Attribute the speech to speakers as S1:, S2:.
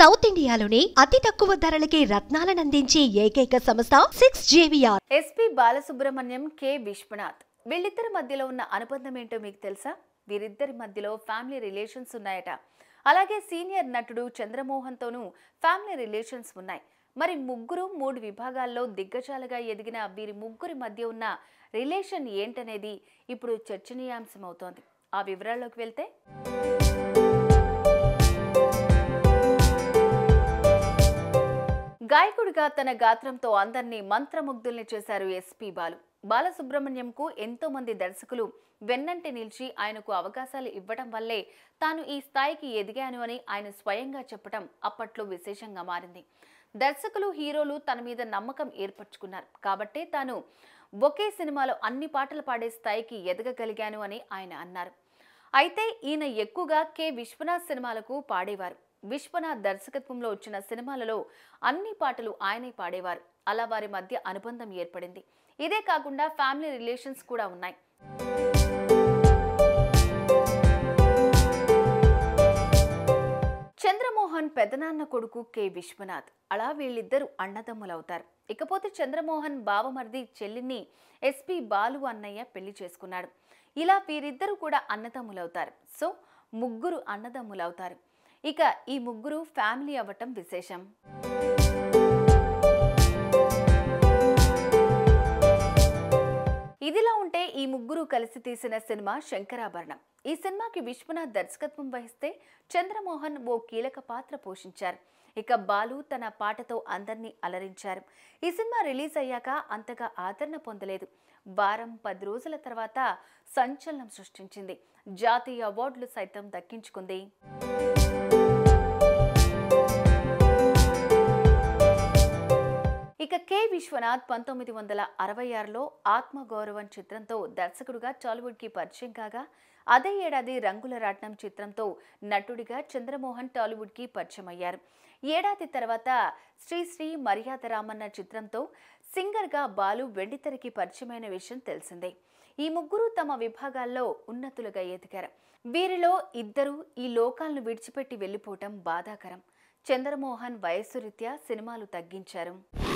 S1: south ఇండియాలోనే అతి తక్కువ ధరలకి రత్నాలనందించే ఏకైక సంస్థ six JVR
S2: SP Balasubrahmanyam K Viswanath వీళ్ళిద్దరి మధ్యలో ఉన్న అనుబంధం ఏంటో మీకు తెలుసా వీరిద్దరి మధ్యలో ఫ్యామిలీ రిలేషన్స్ ఉన్నాయట అలాగే సీనియర్ నటుడు చంద్రమోహన్తోనూ ఫ్యామిలీ రిలేషన్స్ ఉన్నాయి మరి ముగ్గురు మూడు విభాగాల్లో దిగ్గజాలుగా ఎదిగిన వీరి ముగ్గురి మధ్య ఉన్న రిలేషన్ ఏంటనేది ఇప్పుడు చర్చనీయాంశం అవుతోంది ఆ వివరాల్లోకి వెళ్తే గాయకుడిగా తన గాత్రంతో అందరినీ మంత్రముగ్ధుల్ని చేశారు ఎస్పి బాలు బాలసుబ్రహ్మణ్యంకు ఎంతో మంది దర్శకులు వెన్నంటి నిలిచి ఆయనకు అవకాశాలు ఇవ్వడం వల్లే తాను ఈ స్థాయికి ఎదిగాను అని ఆయన స్వయంగా చెప్పడం అప్పట్లో విశేషంగా మారింది దర్శకులు హీరోలు తన మీద నమ్మకం ఏర్పరచుకున్నారు కాబట్టే తాను ఒకే సినిమాలో అన్ని పాటలు పాడే స్థాయికి ఎదగగలిగాను అని ఆయన అన్నారు అయితే ఈయన ఎక్కువగా కె విశ్వనాథ్ సినిమాలకు పాడేవారు విశ్వనాథ్ దర్శకత్వంలో వచ్చిన సినిమాలలో అన్ని పాటలు ఆయనే పాడేవారు అలా వారి మధ్య అనుబంధం ఏర్పడింది ఇదే కాకుండా ఫ్యామిలీ రిలేషన్స్ కూడా ఉన్నాయి చంద్రమోహన్ పెదనాన్న కొడుకు కె విశ్వనాథ్ అలా వీళ్ళిద్దరూ అన్నదమ్ములవుతారు ఇకపోతే చంద్రమోహన్ బావమరిది చెల్లిని ఎస్పి బాలు అన్నయ్య పెళ్లి చేసుకున్నాడు ఇలా వీరిద్దరూ కూడా అన్నదమ్ములవుతారు సో ముగ్గురు అన్నదమ్ములవుతారు ఇక ఈ ముగ్గురు ఫ్యామిలీ అవ్వటం విశేషం ఇదిలా ఉంటే ఈ ముగ్గురు కలిసి తీసిన సినిమా శంకరాభరణం ఈ సినిమాకి విశ్వనాథ్ దర్శకత్వం వహిస్తే చంద్రమోహన్ ఓ కీలక పాత్ర పోషించారు ఇక బాలు తన పాటతో అందరినీ అలరించారు ఈ సినిమా రిలీజ్ అయ్యాక అంతగా ఆదరణ పొందలేదు వారం పది రోజుల తర్వాత సంచలనం సృష్టించింది జాతీయ అవార్డులు సైతం దక్కించుకుంది ఇక కె విశ్వనాథ్ పంతొమ్మిది వందల అరవై ఆరులో ఆత్మగౌరవం చిత్రంతో దర్శకుడుగా టాలీవుడ్కి పరిచయం కాగా అదే ఏడాది రంగుల రాట్నం చిత్రంతో నటుడిగా చంద్రమోహన్ టాలీవుడ్కి పరిచయం అయ్యారు ఏడాది తర్వాత శ్రీ శ్రీ మర్యాద రామన్న చిత్రంతో సింగర్గా బాలు వెండితెరకి పరిచయమైన విషయం తెలిసిందే ఈ ముగ్గురు తమ విభాగాల్లో ఉన్నతులుగా ఎదిగారు వీరిలో ఇద్దరు ఈ లోకాలను విడిచిపెట్టి వెళ్ళిపోవటం బాధాకరం చంద్రమోహన్ వయస్సు రీత్యా సినిమాలు తగ్గించారు